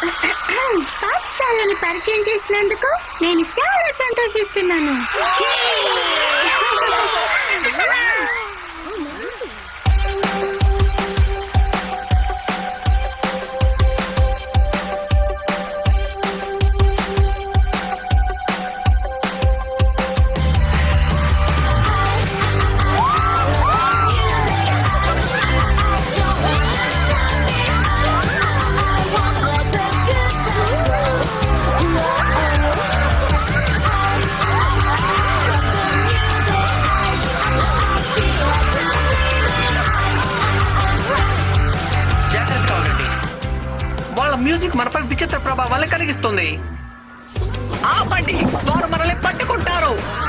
పాఠశాలని పరిచయం చేసినందుకు నేను చాలా సంతోషిస్తున్నాను జాగ్రత్తగా ఉండండి వాళ్ళ మ్యూజిక్ మనపై విచిత్ర ప్రభావాన్ని కలిగిస్తుంది ఆపండి వారు మనల్ని పట్టుకుంటారు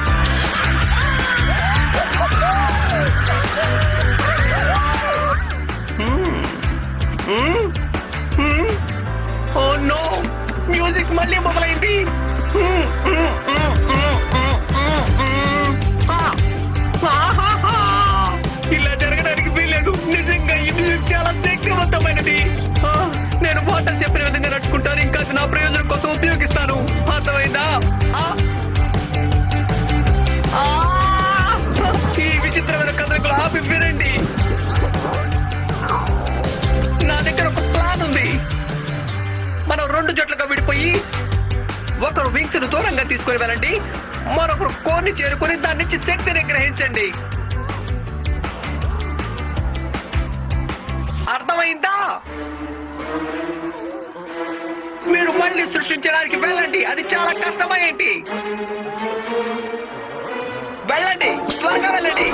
హ్మ్. హ్మ్. హ్మ్. ఓ నో మ్యూజిక్ మళ్ళీ మొదలైంది హ్మ్. హ్మ్. హ్మ్. హ్మ్. హ్మ్. హ్మ్. హ్మ్. ఆ. ఆహాహా. ఇలా జరగడానికి వీల్లేదు నిజంగా ఈ మ్యూజిక్ చాలా శక్తివంతమైనది ఆ, నేను వాటర్ చెప్పిన విధంగా నడుచుకుంటాను ఇంకా అది నా ప్రయోజనం కోసం ఉపయోగిస్తాను అర్థమైందా ఆ. ఆ. ఈ విచిత్రమైన కథలకు ఆపి వినండి నా దగ్గర ఒక ప్లాన్ ఉంది మనం రెండు జట్లుగా విడిపోయి ఒకరు వింగ్స్ ను దూరంగా తీసుకుని వెళ్ళండి మరొకరు కోర్ని చేరుకుని దాని నుంచి శక్తిని గ్రహించండి అర్థమైందా మీరు మళ్ళీ సృష్టించడానికి వెళ్ళండి అది చాలా కష్టమేంటి వెళ్ళండి త్వరగా వెళ్ళండి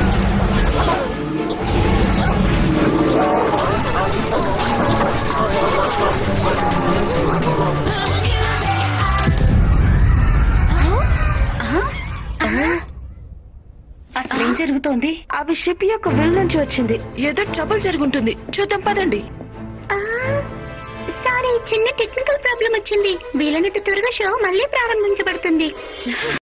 అసలు ఏం జరుగుతోంది అవి షిప్ యొక్క విల్ నుంచి వచ్చింది ఏదో ట్రబుల్ జరుగుంటుంది చూద్దాం పదండి సారీ చిన్న టెక్నికల్ ప్రాబ్లం వచ్చింది వీలైనంత త్వరగా షో మళ్ళీ ప్రారంభించబడుతుంది